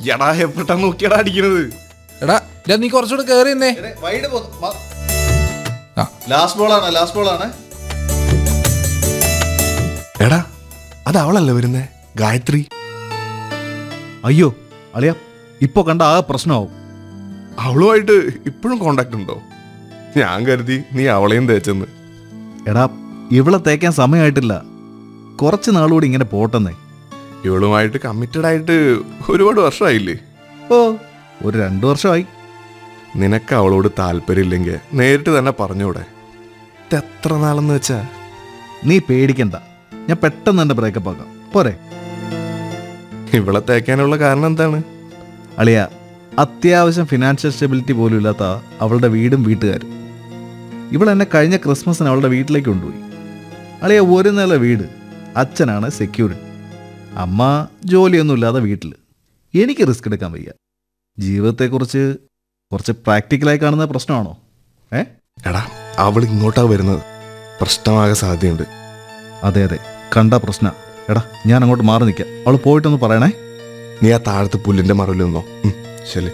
എടാ എപ്പോഴാ നോക്കിയടാ അടിക്കണത് എടാ ഇല്ല നീ കുറച്ചുകൂടെ കയറി തന്നെ വൈഡ് ആ. ലാസ്റ്റ് ബോൾ ആണ് ലാസ്റ്റ് ബോൾ ആണ് എടാ അത് അവളല്ലേ വരുന്നേ ഗായത്രി അയ്യോ അളിയ ഇപ്പൊ കണ്ട ആ പ്രശ്നമാവും അവളുമായിട്ട് ഇപ്പോഴും കോണ്ടാക്ട് ഉണ്ടോ ഞാൻ കരുതി നീ അവളെയും തേച്ചെന്ന് എടാ ഇവളെ തേക്കാൻ സമയമായിട്ടില്ല കുറച്ച് നാളുകൂടി ഇങ്ങനെ പോട്ടെന്നേ ഇവളുമായിട്ട് കമ്മിറ്റഡ് ആയിട്ട് ഒരുപാട് വർഷമായില്ലേ ഓ ഒരു രണ്ടു വർഷമായി നിനക്ക് അവളോട് താല്പര്യമില്ലെങ്കിൽ നേരിട്ട് തന്നെ പറഞ്ഞൂടെ ഇത് എത്ര നാളെന്ന് വെച്ചാ നീ പേടിക്കണ്ട ഞാൻ പെട്ടെന്ന് തന്നെ ബ്രേക്കപ്പ് ആക്കാം പോരെ ഇവളെ തേക്കാനുള്ള കാരണം എന്താണ് അളിയ അത്യാവശ്യം ഫിനാൻഷ്യൽ സ്റ്റെബിലിറ്റി പോലും ഇല്ലാത്ത അവളുടെ വീടും വീട്ടുകാരും ഇവൾ എന്നെ കഴിഞ്ഞ ക്രിസ്മസിന് അവളുടെ വീട്ടിലേക്ക് കൊണ്ടുപോയി അളിയ ഒരു നില വീട് അച്ഛനാണ് സെക്യൂരിറ്റി അമ്മ ജോലിയൊന്നുമില്ലാതെ വീട്ടിൽ എനിക്ക് റിസ്ക് എടുക്കാൻ വയ്യ ജീവിതത്തെക്കുറിച്ച് കുറച്ച് പ്രാക്ടിക്കലായി കാണുന്ന പ്രശ്നമാണോ ഏ എടാ അവൾ ഇങ്ങോട്ടാ വരുന്നത് പ്രശ്നമാകാൻ സാധ്യതയുണ്ട് അതെ അതെ കണ്ട പ്രശ്ന എടാ ഞാൻ അങ്ങോട്ട് മാറി നിൽക്കാം അവൾ പോയിട്ടൊന്ന് പറയണേ നീ ആ താഴത്ത് പുല്ലിന്റെ മറവിൽ നിന്നോ ഉം, ശരി